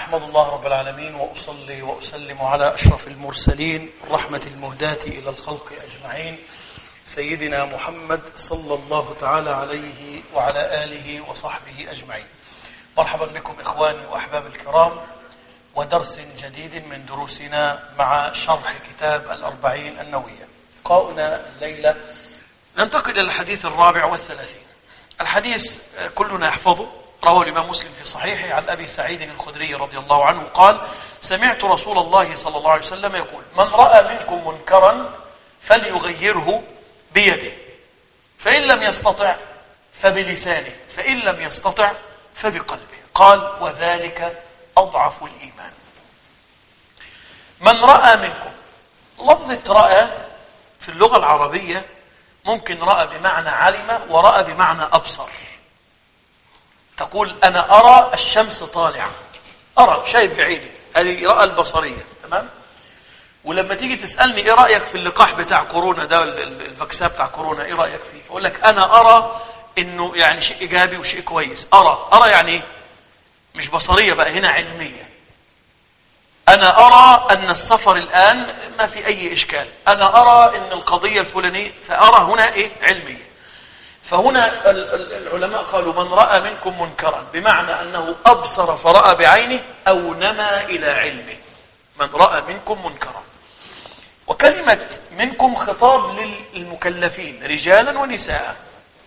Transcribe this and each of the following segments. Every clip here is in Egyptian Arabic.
أحمد الله رب العالمين وأصلي وأسلم على أشرف المرسلين الرحمة المهداة إلى الخلق أجمعين سيدنا محمد صلى الله تعالى عليه وعلى آله وصحبه أجمعين مرحبا بكم إخواني وأحباب الكرام ودرس جديد من دروسنا مع شرح كتاب الأربعين النووية لقاؤنا الليلة ننتقل إلى الحديث الرابع والثلاثين الحديث كلنا يحفظه رواه الإمام مسلم في صحيحه عن أبي سعيد الخدري رضي الله عنه قال سمعت رسول الله صلى الله عليه وسلم يقول من رأى منكم منكرا فليغيره بيده فإن لم يستطع فبلسانه فإن لم يستطع فبقلبه قال وذلك أضعف الإيمان من رأى منكم لفظة رأى في اللغة العربية ممكن رأى بمعنى علم ورأى بمعنى أبصر تقول أنا أرى الشمس طالعة أرى شايف بعيني هذه رأى البصرية تمام ولما تيجي تسألني إيه رأيك في اللقاح بتاع كورونا ده الفاكسان بتاع كورونا إيه رأيك فيه فأقول لك أنا أرى إنه يعني شيء إيجابي وشيء كويس أرى أرى يعني إيه مش بصرية بقى هنا علمية أنا أرى أن السفر الآن ما في أي إشكال أنا أرى أن القضية الفلانية فأرى هنا إيه علمية فهنا العلماء قالوا من رأى منكم منكرا بمعنى أنه أبصر فرأى بعينه أو نما إلى علمه من رأى منكم منكرا وكلمة منكم خطاب للمكلفين رجالا ونساء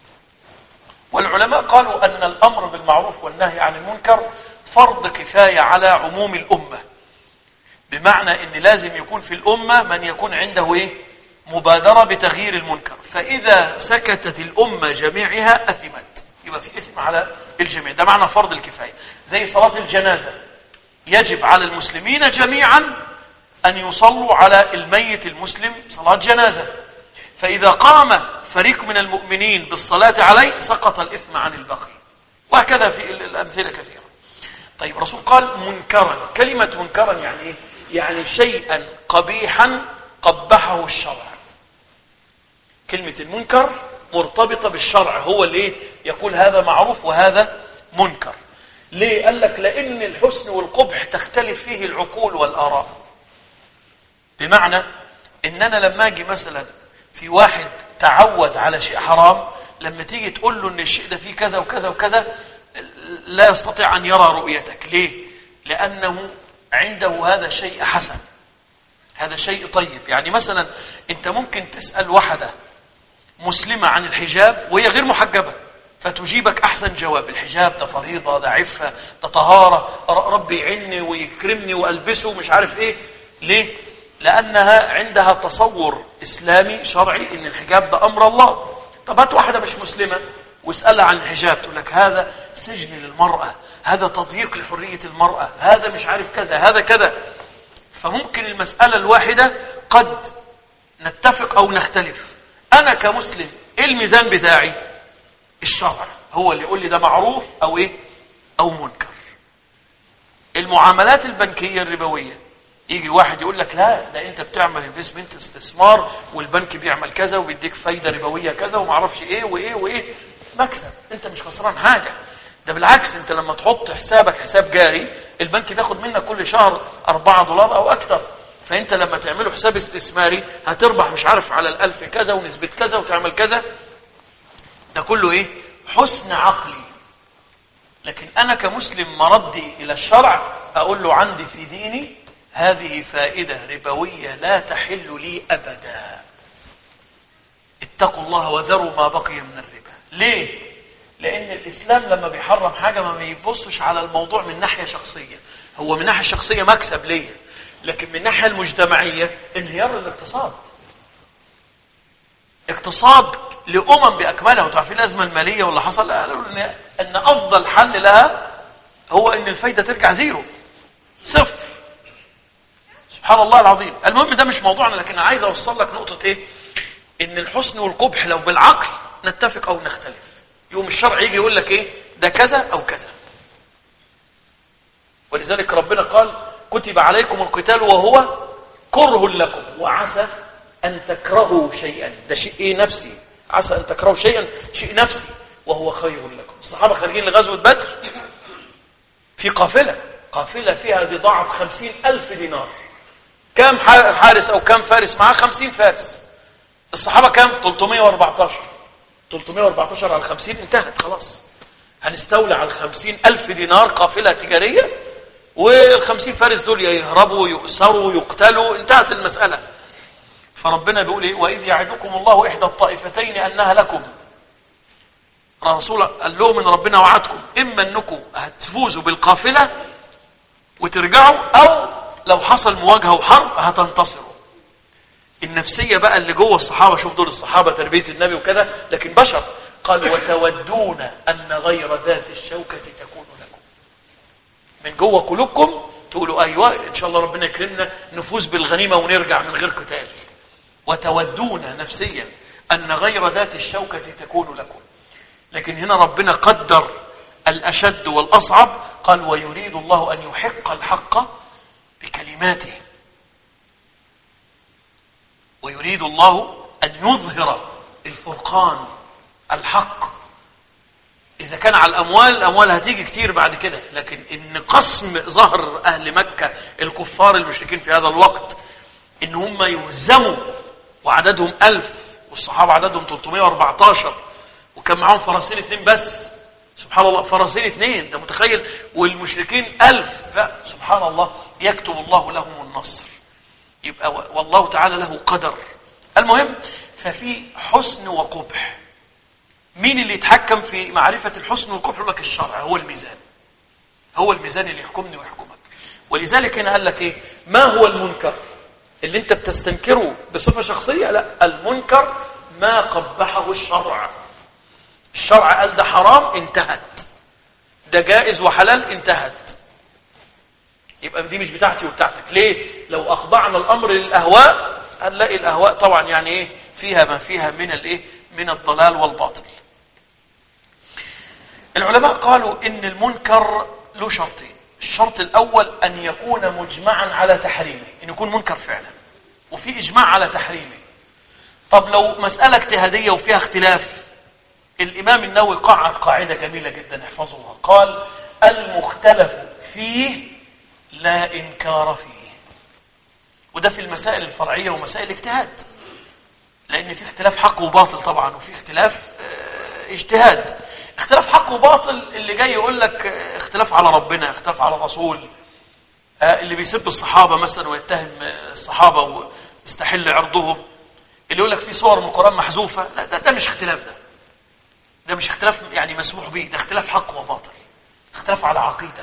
والعلماء قالوا أن الأمر بالمعروف والنهي عن المنكر فرض كفاية على عموم الأمة بمعنى أن لازم يكون في الأمة من يكون عنده إيه؟ مبادرة بتغيير المنكر فإذا سكتت الأمة جميعها أثمت يبقى في إثم على الجميع ده معنى فرض الكفاية زي صلاة الجنازة يجب على المسلمين جميعا أن يصلوا على الميت المسلم صلاة جنازة فإذا قام فريق من المؤمنين بالصلاة عليه سقط الإثم عن الباقي وهكذا في الأمثلة كثيرة طيب الرسول قال منكرا كلمة منكرا يعني إيه؟ يعني شيئا قبيحا قبحه الشرع كلمة المنكر مرتبطة بالشرع هو اللي يقول هذا معروف وهذا منكر ليه؟ قال لك لأن الحسن والقبح تختلف فيه العقول والآراء بمعنى إن أنا لما أجي مثلا في واحد تعود على شيء حرام لما تيجي تقول له ان الشيء ده فيه كذا وكذا وكذا لا يستطيع ان يرى رؤيتك ليه لانه عنده هذا شيء حسن هذا شيء طيب يعني مثلا انت ممكن تسال واحده مسلمه عن الحجاب وهي غير محجبه فتجيبك احسن جواب الحجاب ده فريضه ده عفه ده طهاره ربي يعني ويكرمني والبسه مش عارف ايه ليه لأنها عندها تصور إسلامي شرعي إن الحجاب ده أمر الله طب هات واحدة مش مسلمة واسألها عن الحجاب تقول لك هذا سجن للمرأة هذا تضييق لحرية المرأة هذا مش عارف كذا هذا كذا فممكن المسألة الواحدة قد نتفق أو نختلف أنا كمسلم إيه الميزان بتاعي الشرع هو اللي يقول لي ده معروف أو إيه أو منكر المعاملات البنكية الربوية يجي واحد يقول لك لا ده انت بتعمل انفستمنت استثمار والبنك بيعمل كذا وبيديك فايده ربويه كذا وما اعرفش ايه وايه وايه مكسب انت مش خسران حاجه ده بالعكس انت لما تحط حسابك حساب جاري البنك بياخد منك كل شهر 4 دولار او اكتر فانت لما تعمله حساب استثماري هتربح مش عارف على الالف كذا ونسبه كذا وتعمل كذا ده كله ايه حسن عقلي لكن انا كمسلم مردي الى الشرع اقول له عندي في ديني هذه فائدة ربوية لا تحل لي أبدا اتقوا الله وذروا ما بقي من الربا ليه؟ لأن الإسلام لما بيحرم حاجة ما بيبصش على الموضوع من ناحية شخصية هو من ناحية شخصية مكسب ليا لكن من الناحية المجتمعية انهيار الاقتصاد اقتصاد لأمم بأكملها وتعرفين الأزمة المالية واللي حصل قالوا إن, أن أفضل حل لها هو أن الفايدة ترجع زيرو صفر سبحان الله العظيم المهم ده مش موضوعنا لكن عايز اوصل لك نقطه ايه ان الحسن والقبح لو بالعقل نتفق او نختلف يوم الشرع يجي يقول لك ايه ده كذا او كذا ولذلك ربنا قال كتب عليكم القتال وهو كره لكم وعسى ان تكرهوا شيئا ده شيء ايه نفسي عسى ان تكرهوا شيئا شيء نفسي وهو خير لكم الصحابه خارجين لغزوه بدر في قافله قافلة فيها بضاعة بخمسين ألف دينار كم حارس أو كم فارس معاه خمسين فارس الصحابة كم 314 314 على 50 انتهت خلاص هنستولى على 50 ألف دينار قافلة تجارية وال50 فارس دول يهربوا يؤسروا يقتلوا انتهت المسألة فربنا بيقول ايه وإذ يعدكم الله إحدى الطائفتين أنها لكم الرسول قال لهم ان ربنا وعدكم اما انكم هتفوزوا بالقافله وترجعوا او لو حصل مواجهه وحرب هتنتصروا النفسيه بقى اللي جوه الصحابه شوف دول الصحابه تربيه النبي وكذا لكن بشر قال وتودون ان غير ذات الشوكه تكون لكم من جوه قلوبكم تقولوا ايوه ان شاء الله ربنا يكرمنا نفوز بالغنيمه ونرجع من غير قتال وتودون نفسيا ان غير ذات الشوكه تكون لكم لكن هنا ربنا قدر الأشد والأصعب قال ويريد الله أن يحق الحق بكلماته ويريد الله أن يظهر الفرقان الحق إذا كان على الأموال الأموال هتيجي كتير بعد كده لكن إن قسم ظهر أهل مكة الكفار المشركين في هذا الوقت إن هم يهزموا وعددهم ألف والصحابة عددهم 314 وكان معاهم فرسين اتنين بس سبحان الله فرسين اتنين انت متخيل والمشركين ألف فسبحان الله يكتب الله لهم النصر يبقى والله تعالى له قدر المهم ففي حسن وقبح مين اللي يتحكم في معرفة الحسن والقبح يقول لك الشرع هو الميزان هو الميزان اللي يحكمني ويحكمك ولذلك هنا قال لك ايه ما هو المنكر اللي انت بتستنكره بصفة شخصية لا المنكر ما قبحه الشرع الشرع قال ده حرام انتهت ده جائز وحلال انتهت يبقى دي مش بتاعتي وبتاعتك ليه لو اخضعنا الامر للاهواء هنلاقي الاهواء طبعا يعني ايه فيها ما فيها من الايه من الضلال والباطل العلماء قالوا ان المنكر له شرطين الشرط الاول ان يكون مجمعا على تحريمه ان يكون منكر فعلا وفي اجماع على تحريمه طب لو مساله اجتهاديه وفيها اختلاف الإمام النووي قعد قاعدة جميلة جدا احفظوها قال المختلف فيه لا إنكار فيه وده في المسائل الفرعية ومسائل الاجتهاد لأن في اختلاف حق وباطل طبعا وفي اختلاف اه اجتهاد اختلاف حق وباطل اللي جاي يقول لك اختلاف على ربنا اختلاف على الرسول اه اللي بيسب الصحابة مثلا ويتهم الصحابة ويستحل عرضهم اللي يقول لك في صور من القرآن محذوفة لا ده, ده مش اختلاف ده ده مش اختلاف يعني مسموح به ده اختلاف حق وباطل اختلاف على عقيدة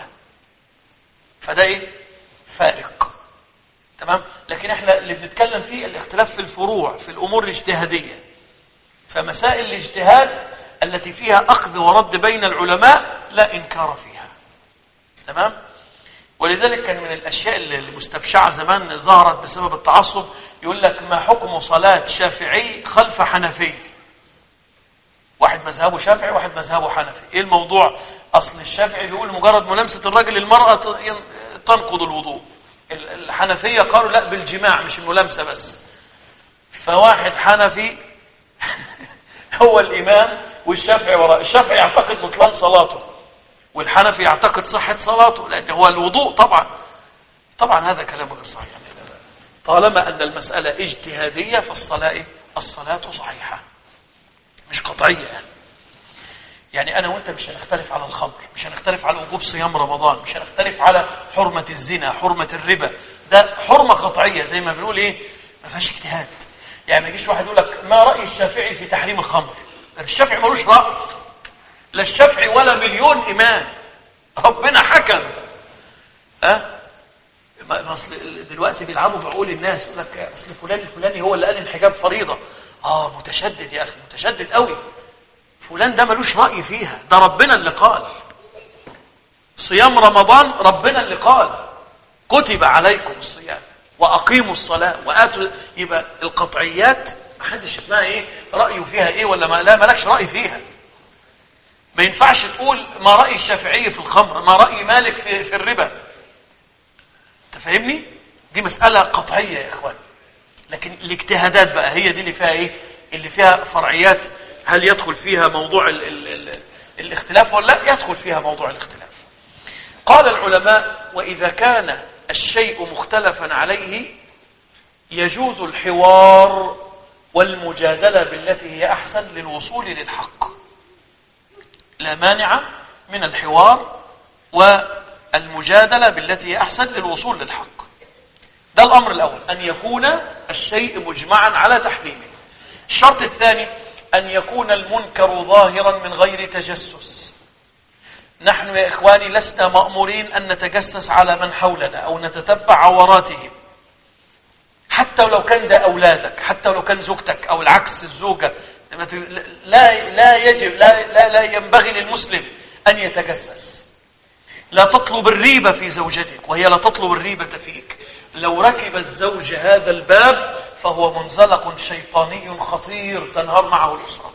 فده ايه فارق تمام لكن احنا اللي بنتكلم فيه الاختلاف في الفروع في الامور الاجتهادية فمسائل الاجتهاد التي فيها اخذ ورد بين العلماء لا انكار فيها تمام ولذلك كان من الاشياء المستبشعه زمان ظهرت بسبب التعصب يقول لك ما حكم صلاه شافعي خلف حنفي واحد مذهبه شافعي واحد مذهبه حنفي ايه الموضوع اصل الشافعي بيقول مجرد ملامسه الرجل للمراه تنقض الوضوء الحنفيه قالوا لا بالجماع مش الملامسه بس فواحد حنفي هو الامام والشافعي وراء الشافعي يعتقد بطلان صلاته والحنفي يعتقد صحه صلاته لان هو الوضوء طبعا طبعا هذا كلام غير صحيح طالما ان المساله اجتهاديه فالصلاه الصلاه صحيحه مش قطعية يعني يعني أنا وأنت مش هنختلف على الخمر مش هنختلف على وجوب صيام رمضان مش هنختلف على حرمة الزنا حرمة الربا ده حرمة قطعية زي ما بنقول إيه ما فيهاش اجتهاد يعني ما يجيش واحد يقول لك ما رأي الشافعي في تحريم الخمر الشافعي ملوش رأي لا الشافعي ولا مليون إمام ربنا حكم ها أه؟ اصل دلوقتي بيلعبوا بعقول الناس يقول لك اصل فلان الفلاني هو اللي قال الحجاب فريضه اه متشدد يا اخي متشدد قوي فلان ده ملوش رأي فيها ده ربنا اللي قال صيام رمضان ربنا اللي قال كتب عليكم الصيام واقيموا الصلاه واتوا يبقى القطعيات ما حدش اسمها ايه رايه فيها ايه ولا ما لا مالكش راي فيها ما ينفعش تقول ما راي الشافعي في الخمر ما راي مالك في, في الربا انت فاهمني دي مساله قطعيه يا اخوان لكن الاجتهادات بقى هي دي اللي فيها ايه اللي فيها فرعيات هل يدخل فيها موضوع ال ال ال الاختلاف ولا لا يدخل فيها موضوع الاختلاف قال العلماء وإذا كان الشيء مختلفا عليه يجوز الحوار والمجادلة بالتي هي أحسن للوصول للحق لا مانع من الحوار والمجادلة بالتي هي أحسن للوصول للحق ده الأمر الأول أن يكون الشيء مجمعا على تحريمه الشرط الثاني أن يكون المنكر ظاهرا من غير تجسس نحن يا إخواني لسنا مأمورين أن نتجسس على من حولنا أو نتتبع عوراتهم حتى ولو كان ده أولادك حتى ولو كان زوجتك أو العكس الزوجة لا لا يجب لا لا, لا ينبغي للمسلم أن يتجسس لا تطلب الريبة في زوجتك وهي لا تطلب الريبة فيك لو ركب الزوج هذا الباب فهو منزلق شيطاني خطير تنهار معه الأسرة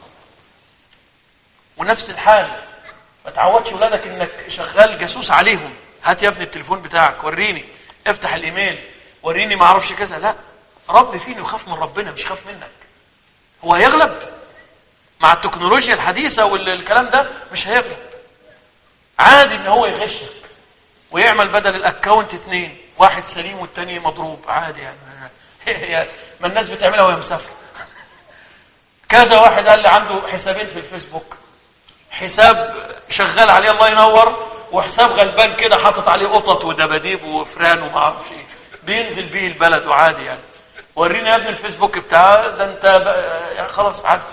ونفس الحال ما تعودش ولادك انك شغال جاسوس عليهم هات يا ابني التليفون بتاعك وريني افتح الايميل وريني ما اعرفش كذا لا رب فيني يخاف من ربنا مش خاف منك هو هيغلب مع التكنولوجيا الحديثة والكلام ده مش هيغلب عادي ان هو يغشك ويعمل بدل الاكونت اتنين واحد سليم والتاني مضروب عادي يعني ما الناس بتعملها وهي مسافره كذا واحد قال لي عنده حسابين في الفيسبوك حساب شغال عليه الله ينور وحساب غلبان كده حاطط عليه قطط ودباديب وفران وما اعرفش ايه بينزل بيه البلد وعادي يعني وريني يا ابني الفيسبوك بتاعه ده انت يعني خلاص عدي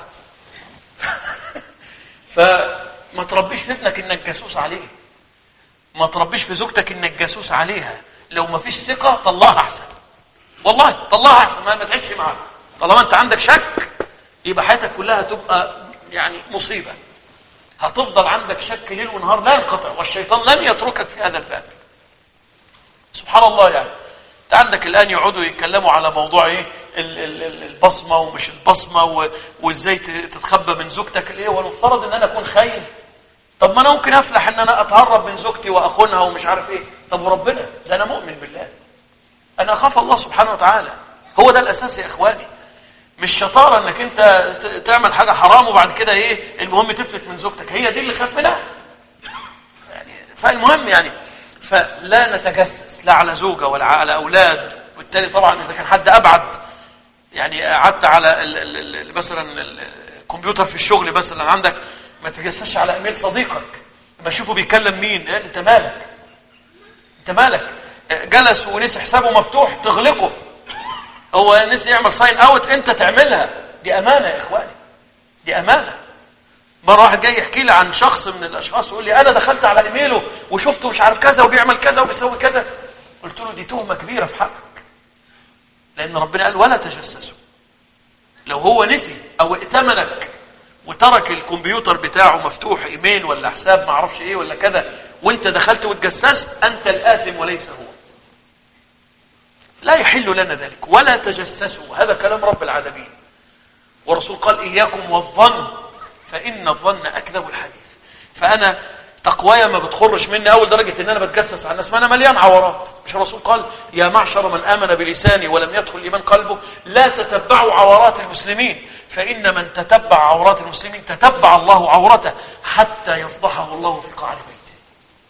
فما تربيش في ابنك انك جاسوس عليه ما تربيش في زوجتك انك جاسوس عليها لو ما فيش ثقه طلعها احسن والله طلعها احسن ما, ما تعيش معاها طالما انت عندك شك يبقى حياتك كلها تبقى يعني مصيبه هتفضل عندك شك ليل ونهار لا ينقطع والشيطان لن يتركك في هذا الباب سبحان الله يعني انت عندك الان يقعدوا يتكلموا على موضوع ايه البصمه ومش البصمه وازاي تتخبى من زوجتك الايه والمفترض ان انا اكون خاين طب ما انا ممكن افلح ان انا اتهرب من زوجتي واخونها ومش عارف ايه طب وربنا ده انا مؤمن بالله انا اخاف الله سبحانه وتعالى هو ده الاساس يا اخواني مش شطاره انك انت تعمل حاجه حرام وبعد كده ايه المهم تفلت من زوجتك هي دي اللي خاف منها يعني فالمهم يعني فلا نتجسس لا على زوجه ولا على اولاد وبالتالي طبعا اذا كان حد ابعد يعني قعدت على ال ال ال مثلا الكمبيوتر في الشغل مثلا عندك ما تجسسش على ايميل صديقك لما اشوفه بيكلم مين إيه انت مالك انت مالك جلس ونسي حسابه مفتوح تغلقه هو نسي يعمل ساين اوت انت تعملها دي امانه يا اخواني دي امانه مره واحد جاي يحكي لي عن شخص من الاشخاص يقول لي انا دخلت على ايميله وشفته مش عارف كذا وبيعمل كذا وبيسوي كذا قلت له دي تهمه كبيره في حقك لان ربنا قال ولا تجسسوا لو هو نسي او ائتمنك وترك الكمبيوتر بتاعه مفتوح ايميل ولا حساب ما اعرفش ايه ولا كذا وانت دخلت وتجسست انت الاثم وليس هو لا يحل لنا ذلك ولا تجسسوا هذا كلام رب العالمين والرسول قال اياكم والظن فان الظن اكذب الحديث فانا تقوايا ما بتخرش مني اول درجه ان انا بتجسس على الناس ما انا مليان عورات مش الرسول قال يا معشر من امن بلساني ولم يدخل الايمان قلبه لا تتبعوا عورات المسلمين فان من تتبع عورات المسلمين تتبع الله عورته حتى يفضحه الله في قعر بيته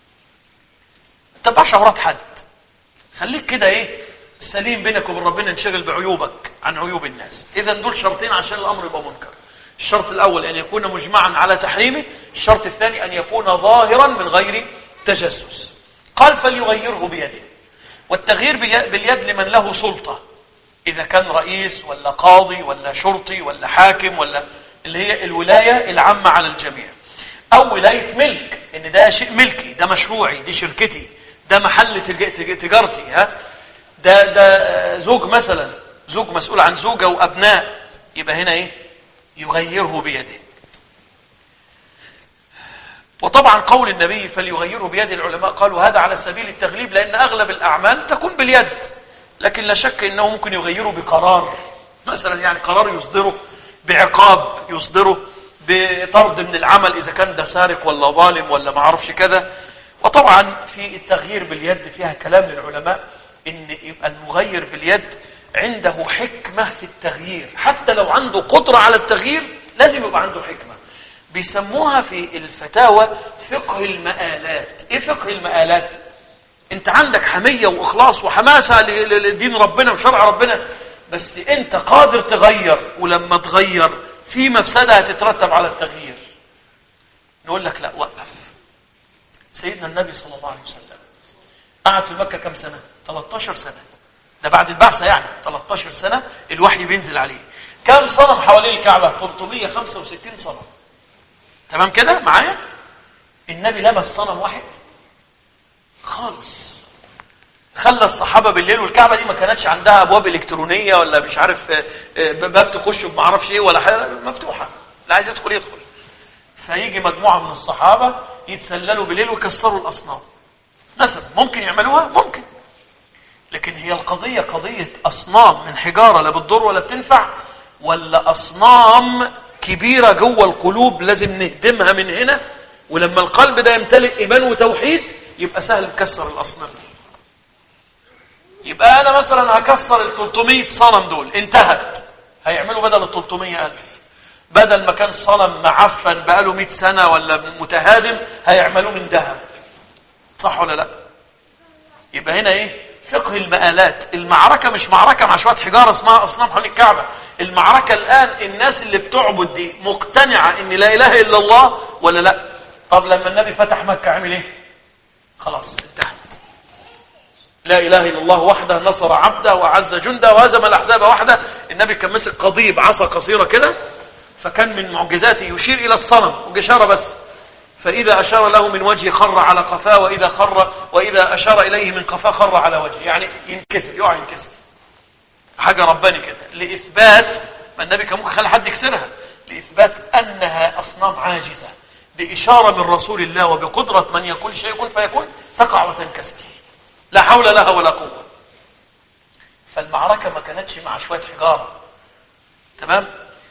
ما تتبعش عورات حد خليك كده ايه سليم بينك وبين ربنا انشغل بعيوبك عن عيوب الناس اذا دول شرطين عشان الامر يبقى منكر الشرط الأول أن يكون مجمعا على تحريمه الشرط الثاني أن يكون ظاهرا من غير تجسس قال فليغيره بيده والتغيير باليد لمن له سلطة إذا كان رئيس ولا قاضي ولا شرطي ولا حاكم ولا اللي هي الولاية العامة على الجميع أو ولاية ملك إن ده شيء ملكي ده مشروعي دي شركتي ده محل تجارتي ها ده ده زوج مثلا زوج مسؤول عن زوجة وأبناء يبقى هنا إيه يغيره بيده وطبعا قول النبي فليغيره بيد العلماء قالوا هذا على سبيل التغليب لأن أغلب الأعمال تكون باليد لكن لا شك أنه ممكن يغيره بقرار مثلا يعني قرار يصدره بعقاب يصدره بطرد من العمل إذا كان ده سارق ولا ظالم ولا ما عرفش كذا وطبعا في التغيير باليد فيها كلام للعلماء ان يبقى المغير باليد عنده حكمة في التغيير حتى لو عنده قدرة على التغيير لازم يبقى عنده حكمة بيسموها في الفتاوى فقه المآلات ايه فقه المآلات انت عندك حمية واخلاص وحماسة لدين ربنا وشرع ربنا بس انت قادر تغير ولما تغير في مفسدة هتترتب على التغيير نقول لك لا وقف سيدنا النبي صلى الله عليه وسلم قعد في مكة كم سنة 13 سنة ده بعد البعثة يعني 13 سنة الوحي بينزل عليه كم صنم حوالين الكعبة 365 صنم تمام كده معايا النبي لمس صنم واحد خالص خلى الصحابة بالليل والكعبة دي ما كانتش عندها أبواب إلكترونية ولا مش عارف آه، آه، باب تخش بما اعرفش إيه ولا حاجة مفتوحة اللي عايز يدخل يدخل فيجي مجموعة من الصحابة يتسللوا بالليل ويكسروا الأصنام مثلا ممكن يعملوها ممكن لكن هي القضية قضية أصنام من حجارة لا بتضر ولا بتنفع ولا أصنام كبيرة جوه القلوب لازم نهدمها من هنا ولما القلب ده يمتلئ إيمان وتوحيد يبقى سهل نكسر الأصنام دي يبقى أنا مثلا هكسر ال 300 صنم دول انتهت هيعملوا بدل ال 300 ألف بدل ما كان صنم معفن بقاله 100 سنة ولا متهادم هيعملوه من ذهب صح ولا لا يبقى هنا ايه فقه المآلات المعركة مش معركة مع شوية حجارة اسمها أصنام حول الكعبة المعركة الآن الناس اللي بتعبد دي مقتنعة ان لا إله إلا الله ولا لا طب لما النبي فتح مكة عمل ايه خلاص انتهت لا إله إلا الله وحده نصر عبده وعز جنده وهزم الأحزاب وحده النبي كان مسك قضيب عصا قصيرة كده فكان من معجزاته يشير إلى الصنم وجشارة بس فإذا أشار له من وجهه خر على قفاه وإذا خر وإذا أشار إليه من قفاه خر على وجهه يعني ينكسر يقع ينكسر حاجة رباني كده لإثبات ما النبي كان ممكن يخلي حد يكسرها لإثبات أنها أصنام عاجزة بإشارة من رسول الله وبقدرة من يقول شيء يكون فيكون تقع وتنكسر لا حول لها ولا قوة فالمعركة ما كانتش مع شوية حجارة تمام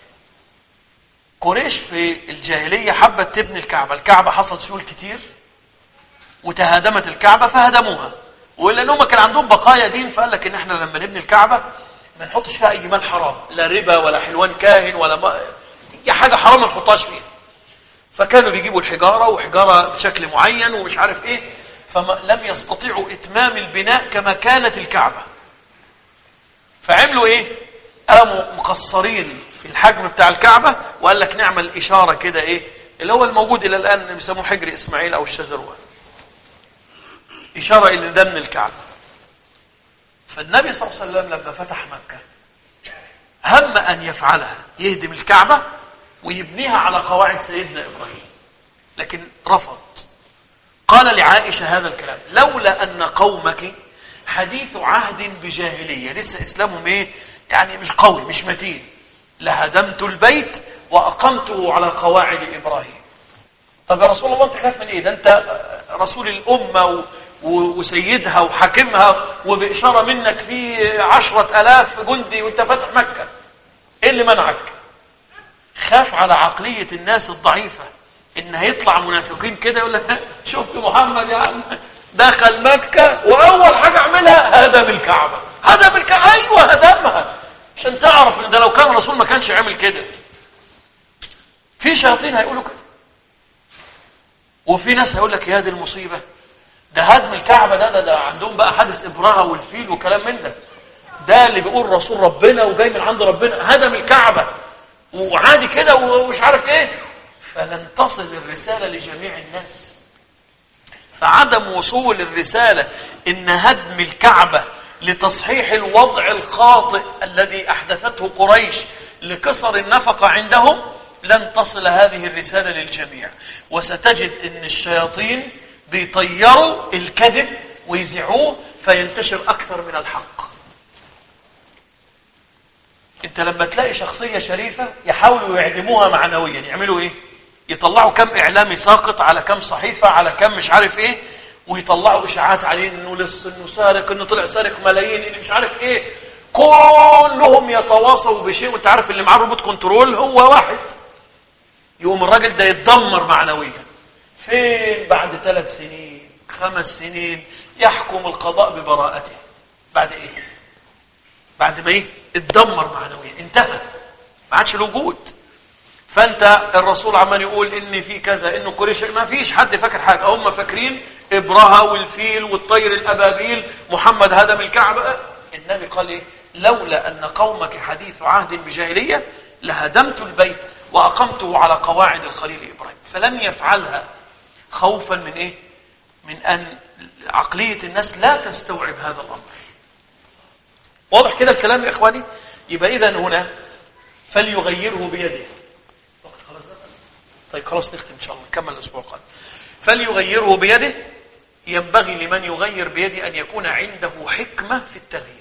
قريش في الجاهلية حبت تبني الكعبة الكعبة حصل سيول كتير وتهادمت الكعبة فهدموها ولأنهم كان عندهم بقايا دين فقال لك إن إحنا لما نبني الكعبة ما نحطش فيها أي مال حرام لا ربا ولا حلوان كاهن ولا ما أي حاجة حرام ما نحطهاش فيها فكانوا بيجيبوا الحجارة وحجارة بشكل معين ومش عارف إيه فلم يستطيعوا إتمام البناء كما كانت الكعبة فعملوا إيه قاموا مقصرين في الحجم بتاع الكعبة وقال لك نعمل إشارة كده إيه اللي هو الموجود إلى الآن بيسموه حجر إسماعيل أو الشزروان إشارة إلى ده من الكعبة فالنبي صلى الله عليه وسلم لما فتح مكة هم أن يفعلها يهدم الكعبة ويبنيها على قواعد سيدنا إبراهيم لكن رفض قال لعائشة هذا الكلام لولا أن قومك حديث عهد بجاهلية لسه إسلامهم إيه يعني مش قوي مش متين لهدمت البيت وأقمته على قواعد إبراهيم طب يا رسول الله أنت خايف من إيه ده أنت رسول الأمة وسيدها وحاكمها وبإشارة منك في عشرة ألاف جندي وانت فاتح مكة إيه اللي منعك خاف على عقلية الناس الضعيفة إن هيطلع منافقين كده يقول لك شفت محمد يا عم دخل مكة وأول حاجة عملها هدم الكعبة هدم الكعبة أيوة هدمها عشان تعرف ان ده لو كان رسول ما كانش عمل كده في شياطين هيقولوا كده وفي ناس هيقول لك يا دي المصيبه ده هدم الكعبه ده ده, ده عندهم بقى حادث ابراهه والفيل وكلام من ده ده اللي بيقول رسول ربنا وجاي من عند ربنا هدم الكعبه وعادي كده ومش عارف ايه فلن تصل الرساله لجميع الناس فعدم وصول الرساله ان هدم الكعبه لتصحيح الوضع الخاطئ الذي أحدثته قريش لكسر النفقة عندهم لن تصل هذه الرسالة للجميع وستجد أن الشياطين بيطيروا الكذب ويزعوه فينتشر أكثر من الحق انت لما تلاقي شخصية شريفة يحاولوا يعدموها معنويا يعملوا ايه يطلعوا كم اعلامي ساقط على كم صحيفة على كم مش عارف ايه ويطلعوا اشاعات عليه انه لص انه سارق انه طلع سارق ملايين انه مش عارف ايه كلهم يتواصوا بشيء وانت عارف اللي معاه روبوت كنترول هو واحد يقوم الراجل ده يتدمر معنويا فين بعد ثلاث سنين خمس سنين يحكم القضاء ببراءته بعد ايه بعد ما ايه اتدمر معنويا انتهى ما عادش له وجود فانت الرسول عمال يقول ان في كذا انه قريش ما فيش حد فاكر حاجه هم فاكرين ابرهة والفيل والطير الابابيل محمد هدم الكعبة النبي قال ايه لولا ان قومك حديث عهد بجاهلية لهدمت البيت واقمته على قواعد الخليل ابراهيم فلم يفعلها خوفا من ايه من ان عقلية الناس لا تستوعب هذا الامر واضح كده الكلام يا اخواني يبقى اذا هنا فليغيره بيده خلاص طيب خلاص نختم ان شاء الله نكمل الاسبوع القادم فليغيره بيده ينبغي لمن يغير بيده ان يكون عنده حكمه في التغيير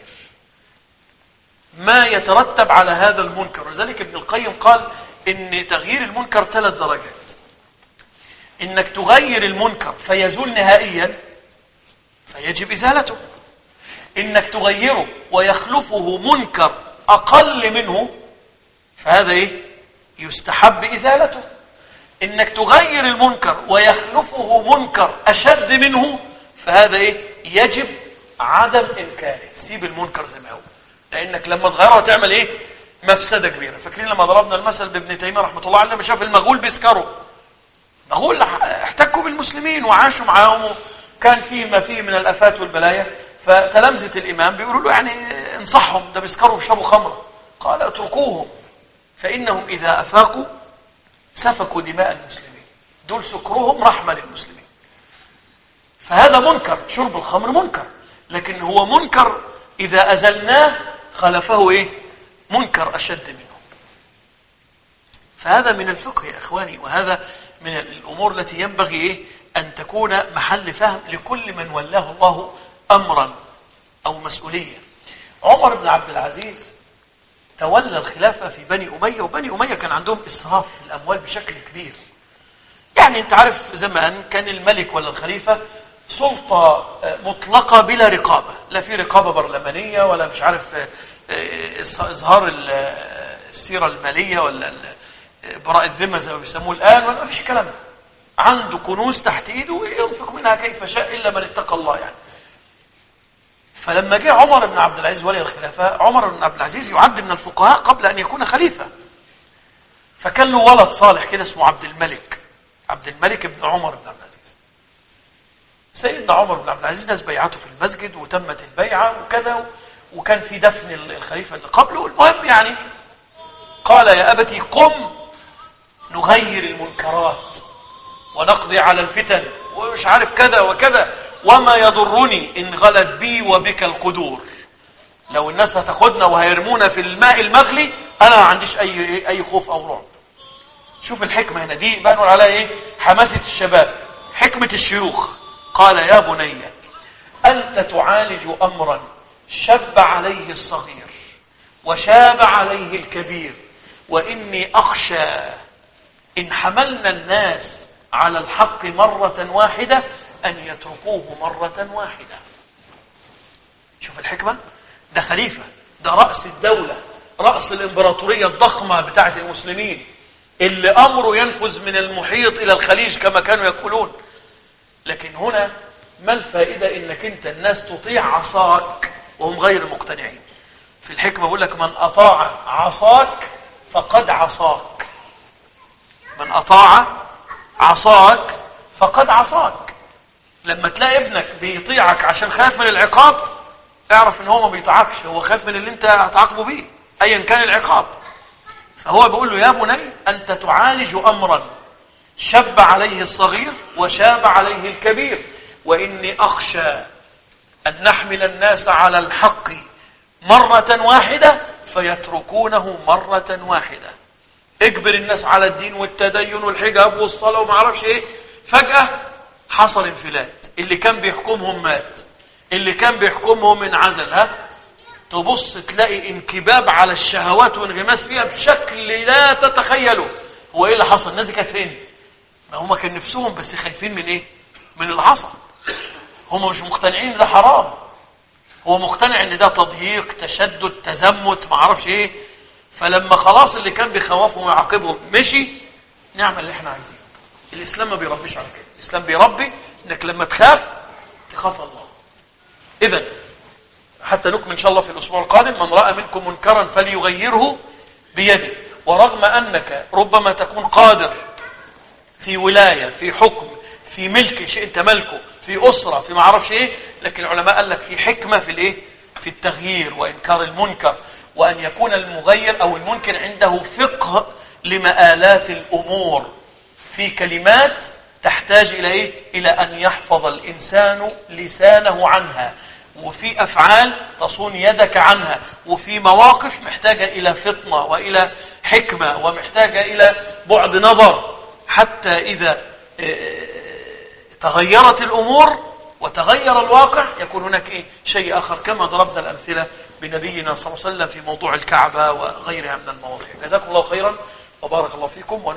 ما يترتب على هذا المنكر ولذلك ابن القيم قال ان تغيير المنكر ثلاث درجات انك تغير المنكر فيزول نهائيا فيجب ازالته انك تغيره ويخلفه منكر اقل منه فهذا ايه يستحب ازالته انك تغير المنكر ويخلفه منكر اشد منه فهذا ايه يجب عدم انكاره سيب المنكر زي ما هو لانك لما تغيره تعمل ايه مفسده كبيره فاكرين لما ضربنا المثل بابن تيميه رحمه الله عليه لما شاف المغول بيسكروا مغول احتكوا بالمسلمين وعاشوا معاهم كان فيه ما فيه من الافات والبلايا فتلامذه الامام بيقولوا له يعني انصحهم ده بيسكروا ويشربوا خمر قال اتركوهم فانهم اذا افاقوا سفكوا دماء المسلمين دول سكرهم رحمه للمسلمين فهذا منكر شرب الخمر منكر لكن هو منكر اذا ازلناه خلفه ايه منكر اشد منه فهذا من الفقه يا اخواني وهذا من الامور التي ينبغي ايه ان تكون محل فهم لكل من ولاه الله امرا او مسؤوليه عمر بن عبد العزيز تولى الخلافة في بني أمية وبني أمية كان عندهم إسراف في الأموال بشكل كبير يعني أنت عارف زمان كان الملك ولا الخليفة سلطة مطلقة بلا رقابة لا في رقابة برلمانية ولا مش عارف إظهار السيرة المالية ولا براء الذمة زي ما بيسموه الآن ولا ما فيش الكلام ده عنده كنوز تحت إيده ينفق منها كيف شاء إلا من اتقى الله يعني فلما جاء عمر بن عبد العزيز ولي الخلافة عمر بن عبد العزيز يعد من الفقهاء قبل أن يكون خليفة فكان له ولد صالح كده اسمه عبد الملك عبد الملك بن عمر بن عبد العزيز سيدنا عمر بن عبد العزيز ناس بيعته في المسجد وتمت البيعة وكذا وكان في دفن الخليفة اللي قبله المهم يعني قال يا أبتي قم نغير المنكرات ونقضي على الفتن ومش عارف كذا وكذا وما يضرني إن غلت بي وبك القدور لو الناس هتاخدنا وهيرمونا في الماء المغلي أنا ما عنديش أي أي خوف أو رعب شوف الحكمة هنا دي بقى نقول عليها إيه حماسة الشباب حكمة الشيوخ قال يا بني أنت تعالج أمرا شب عليه الصغير وشاب عليه الكبير وإني أخشى إن حملنا الناس على الحق مرة واحدة أن يتركوه مرة واحدة شوف الحكمة ده خليفة ده رأس الدولة رأس الإمبراطورية الضخمة بتاعة المسلمين اللي أمره ينفذ من المحيط إلى الخليج كما كانوا يقولون لكن هنا ما الفائدة إنك أنت الناس تطيع عصاك وهم غير مقتنعين في الحكمة بقول لك من أطاع عصاك فقد عصاك من أطاع عصاك فقد عصاك لما تلاقي ابنك بيطيعك عشان خايف من العقاب اعرف ان هو ما بيطيعكش هو خايف من اللي انت هتعاقبه بيه ايا كان العقاب فهو بيقول له يا بني انت تعالج امرا شب عليه الصغير وشاب عليه الكبير واني اخشى ان نحمل الناس على الحق مرة واحدة فيتركونه مرة واحدة اجبر الناس على الدين والتدين والحجاب والصلاة وما اعرفش ايه فجأة حصل انفلات اللي كان بيحكمهم مات اللي كان بيحكمهم انعزل ها تبص تلاقي انكباب على الشهوات وانغماس فيها بشكل لا تتخيله هو ايه اللي حصل الناس دي كانت فين ما هم كان نفسهم بس خايفين من ايه من العصا هم مش مقتنعين ان ده حرام هو مقتنع ان ده تضييق تشدد تزمت ما اعرفش ايه فلما خلاص اللي كان بيخوفهم ويعاقبهم مشي نعمل اللي احنا عايزينه الاسلام ما بيربيش على كده الاسلام بيربي انك لما تخاف تخاف الله اذا حتى نكمل ان شاء الله في الاسبوع القادم من راى منكم منكرا فليغيره بيده ورغم انك ربما تكون قادر في ولايه في حكم في ملك شيء انت ملكه في اسره في ما اعرفش ايه لكن العلماء قال لك في حكمه في الايه في التغيير وانكار المنكر وان يكون المغير او المنكر عنده فقه لمآلات الامور في كلمات تحتاج الى ايه الى ان يحفظ الانسان لسانه عنها وفي افعال تصون يدك عنها وفي مواقف محتاجه الى فطنه والى حكمه ومحتاجه الى بعد نظر حتى اذا تغيرت الامور وتغير الواقع يكون هناك ايه شيء اخر كما ضربنا الامثله بنبينا صلى الله عليه وسلم في موضوع الكعبه وغيرها من المواضيع جزاكم الله خيرا وبارك الله فيكم